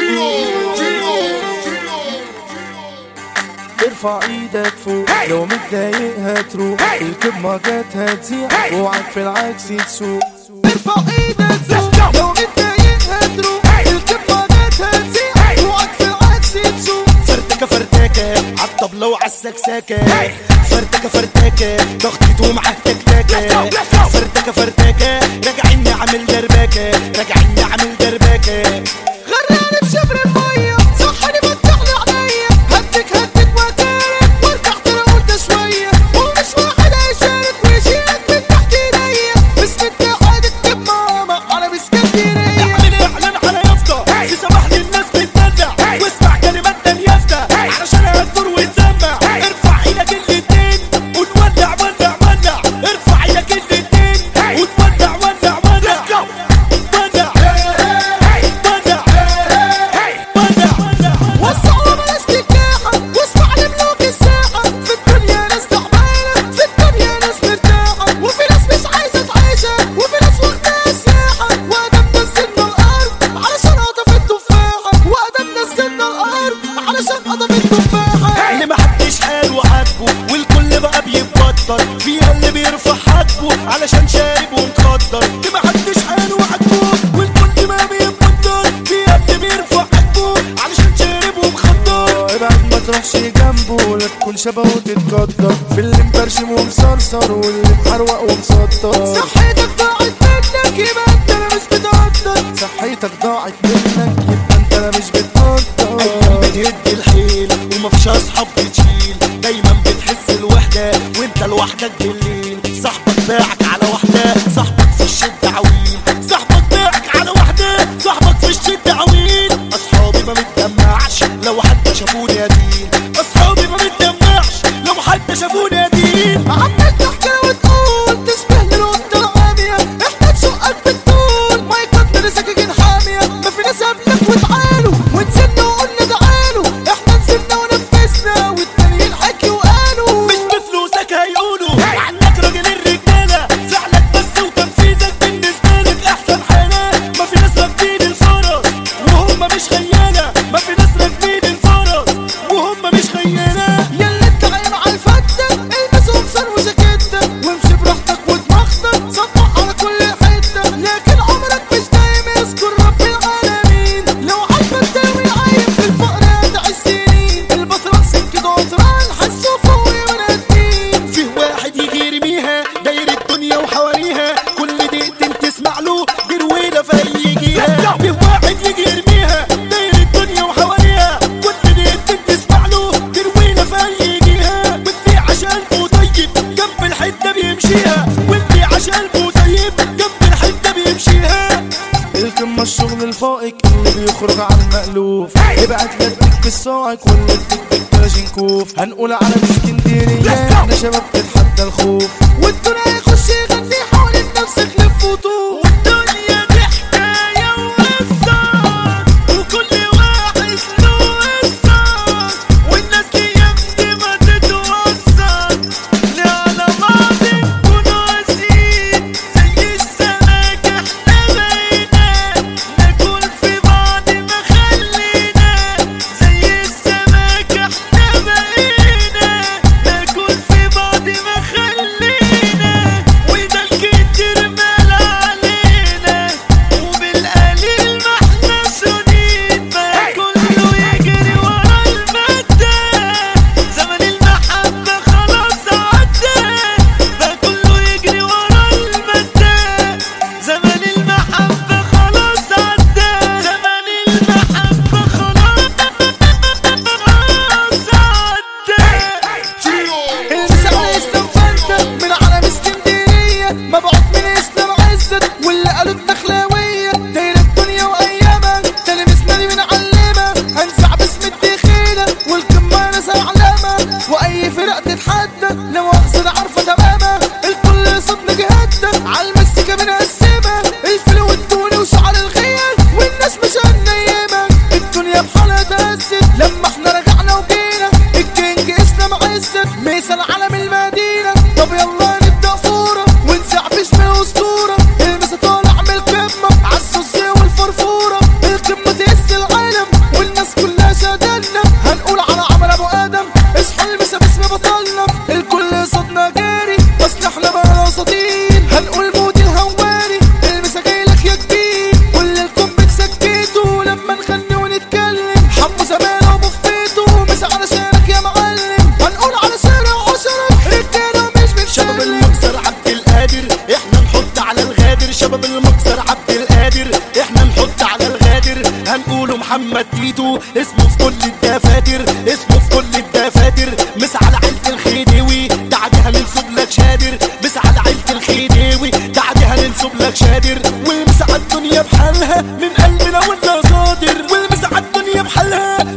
ارفع ايدك فوق لو متضايق هتروح الكب جات هتزيع اوعك في العكس تسوق ارفع ايدك فوق لو متضايق هتروح الكب جات هتزيع اوعك في العكس تسوق فرتكة فرتكة عالطبلة وعالسكسكة فرتكة فرتكة ضغطته مع التكتكة فرتكة فرتكة راجعين نعمل دربكة راجعين نعمل دربكة غرقني بشبر المية صحني فتحلي عينيا هدك هدك واتارك وارجع ترى قلت شوية ومش واحد هيشارك ويشيلك من تحت ايديا باسم اتحاد الكب ماما انا باسكندرية اعمل اعلان على يافطة تسمح للناس بتدلع واسمع كلمات يافطة علشان هتدور وتسمع ارفع ايدك الاتنين ونولع ولع ولع ارفع ايدك الاتنين ونولع ولع ولع ولع ولع ولع وسع وبلاش تكاحة واسمع لملوك الساحة في الدنيا ناس تعبانة في الدنيا ناس مرتاحة وفي ناس مش عايزة تعيشها وفي ناس واخداها سياحة وادم نزلنا الأرض علشان قطف التفاحة وادم نزلنا الأرض علشان قطف التفاحة اللي محدش حاله عاجبه والكل بقى بيتبطل فيها اللي بيرفع حاجبه علشان شارب ومخدر اللي محدش حاله عاجبه والكل ما بيتبطل فيها اللي بيرفع حاجبه علشان شارب ومخدر ابعد ما تروحش جنبه لا تكون شبهه وتتقدر في اللي مبرشم ومصرصر واللي محروق ومسطر صحتك ضاعت منك يبقى انت لا مش بتقدر صحتك ضاعت منك يبقى انت لا مش ايام بتقدر بتهد الحيل ومفيش اصحاب بتشيل دايما بتحس الوحده وانت لوحدك بالليل صاحبك باعك على واحده صاحبك في الشده عويل صاحبك باعك على واحده صاحبك في الشده عويل اصحابي ما متدمعش لو حد شافوني يدين اصحابي ما متدمعش لو حد شافوني يدين عمال تحكي وتقول تشبه للقطة العامية احنا تشقك بالطول ما يقدر سكاكين حامية ما في ناس قبلك وتعالوا ونزلنا وقلنا تعالوا احنا نزلنا ونفذنا والتانيين حكي وقالوا مش بفلوسك هيقولوا عنك راجل الرجالة فعلك بس وتنفيذك بالنسبة لك أحسن حالة ما في ناس راكبين الفرس وهم مش خيالة ما في ناس راكبين الفرس وهم مش خيالة يلا انت عين على الفتة البس قمصان وجاكيتة وامشي براحتك ودماغتك صبح على كل حتة لكن عمرك مش دايم يذكر رب العالمين لو عارفة تساوي عايم في الفقر هتعيش سنين البطران سكة عطران حسوا فوقي ونادين فيه واحد يجي يرميها داير الدنيا وحواليها كل دقيقتين تسمع له جرويلة فيجيها فيه واحد يجي يرميها داير الدنيا وحواليها كل دقيقتين تسمع له جرويلة فيجيها واللي عشان طيب جنب الحتة بيمشيها واللي عشان طيب جنب الحتة بيمشيها القمة الشغل الفائق اللي بيخرج عن المألوف ابعت لك بالصاعق واللي بتكتب كلاشينكوف هنقول على اسكندرية احنا شباب تتحدى الخوف والدنيا يخش يغني حوالين نفسك لف وطوف والدنيا دي حكاية وقصة وكل واحد له قصة والناس دي يمدي ما تتوصل لا على بعض نكونوا قاسيين زي السمك احنا بقينا ناكل في بعض ما خلينا زي السمك احنا بقينا ناكل في بعض ما خلينا محمد تيتو اسمه في كل الدفاتر اسمه في كل الدفاتر مس على عيلة الخديوي بعدها ننسب لك شادر مس على عيلة الخديوي بعدها ننسب لك شادر والمس على الدنيا بحالها من قلبنا ولا صادر والمس على الدنيا بحالها